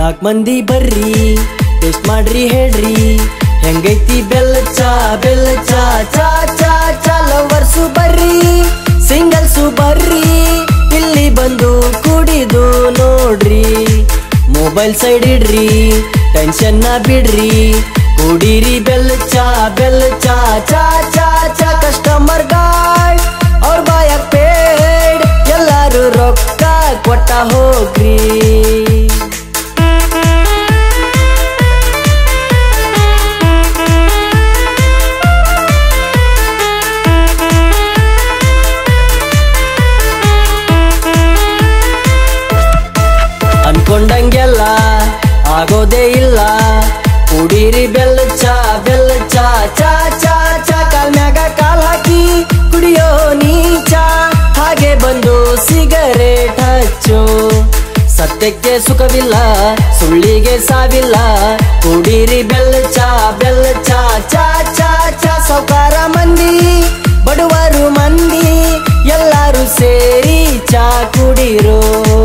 ನಾಲ್ಕು ಮಂದಿ ಬರ್ರಿ ಟೇಸ್ಟ್ ಮಾಡ್ರಿ ಹೇಳ್ರಿ ಹೆಂಗೈತಿ ಬೆಲ್ಲ ಚಾ ಬೆಲ್ಲ ಚಾ ಚಾ ಚಾ ಚಾ ಲವರ್ಸು ಬರ್ರಿ ಸಿಂಗಲ್ಸು ಬರ್ರಿ ಇಲ್ಲಿ ಬಂದು ಕುಡಿದು ನೋಡ್ರಿ ಮೊಬೈಲ್ ಸೈಡ್ ಇಡ್ರಿ ಟೆನ್ಷನ್ ನ ಬಿಡ್ರಿ ಕುಡೀರಿ ಬೆಲ್ಲ ಚಾ ಬೆಲ್ಲ ಚಾ ಚಾ ಚಾ ಚಾ ಕಸ್ಟಮರ್ ಗಾರ್ಡ್ ಅವ್ರ ಬಾಯ ಪೇಡ್ ಎಲ್ಲಾರು ರೊಕ್ಕ ಕೊಟ್ಟ ಹೋಗ್ರಿ ಅನ್ಕೊಂಡಂಗೆಲ್ಲ ಆಗೋದೇ ಇಲ್ಲ ಕುಡೀರಿ ಬೆಲ್ಲ ಚಾ ಬೆಲ್ಲ ಚಾ ಚಾ ಚಾ ಚಾ ಕಾಲ್ ಮ್ಯಾಗ ಕಾಲ್ ಹಾಕಿ ಕುಡಿಯೋ ನೀ ಚಾ ಹಾಗೆ ಬಂದು ಸಿಗರೇಟ್ ಹಚ್ಚು ಸತ್ಯಕ್ಕೆ ಸುಖವಿಲ್ಲ ಸುಳ್ಳಿಗೆ ಸಾವಿಲ್ಲ ಕುಡೀರಿ ಬೆಲ್ಲ ಚಾ ಬೆಲ್ಲ ಚಾ ಚಾ ಚಾ ಚಾ ಸೌಕಾರ ಮಂದಿ ಬಡವರು ಮಂದಿ ಎಲ್ಲರೂ ಸೇರಿ ಚಾ ಕುಡೀರೋ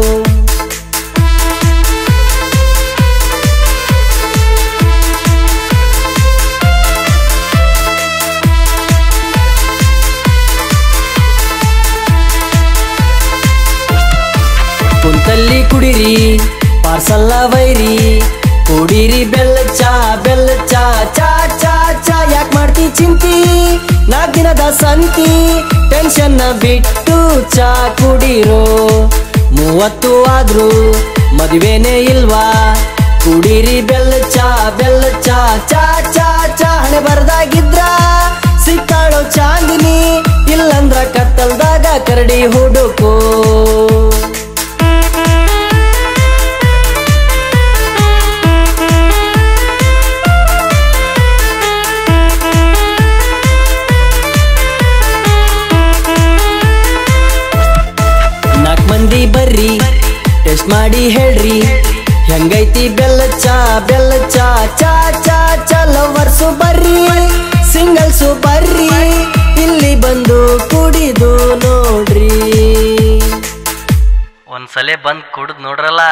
ಕುಂತಲ್ಲಿ ಕುಡಿರಿ ಪಾರ್ಸಲ್ಲ ವೈರಿ ಕುಡೀರಿ ಬೆಲ್ಲ ಚಾ ಬೆಲ್ಲ ಚಾ ಚಾ ಚಾ ಚಾ ಯಾಕೆ ಮಾಡ್ತಿ ಚಿಂತಿ ನಾಲ್ಕು ದಿನದ ಸಂತಿ ಟೆನ್ಷನ್ ಬಿಟ್ಟು ಚಾ ಕುಡೀರೋ ಮೂವತ್ತು ಆದ್ರೂ ಮದುವೆನೇ ಇಲ್ವಾ ಕುಡೀರಿ ಬೆಲ್ಲ ಚಾ ಬೆಲ್ಲ ಚಾ ಚಾ ಚಾ ಚಾ ಹಣೆ ಬರ್ದಾಗಿದ್ರ ಸಿಕ್ಕಾಳೋ ಚಾಂದಿನಿ ಇಲ್ಲಂದ್ರ ಕತ್ತಲ್ದಾಗ ಕರಡಿ ಹುಡುಕೋ ನಾಲ್ಕು ಮಂದಿ ಬರ್ರಿ ಟೆಸ್ಟ್ ಮಾಡಿ ಹೇಳ್ರಿ ಹೆಂಗೈತಿ ಬೆಲ್ಲ ಚಾ ಬೆಲ್ಲ ಚಾ ಚಾ ಚಾ ಚಾ ಲವರ್ಸು ಬರ್ರಿ ಸಿಂಗಲ್ಸು ಬರ್ರಿ ಇಲ್ಲಿ ಬಂದು ಕುಡಿದು ನೋಡ್ರಿ ಒಂದ್ಸಲ ಬಂದ್ ಕುಡ್ದ್ ನೋಡ್ರಲ್ಲ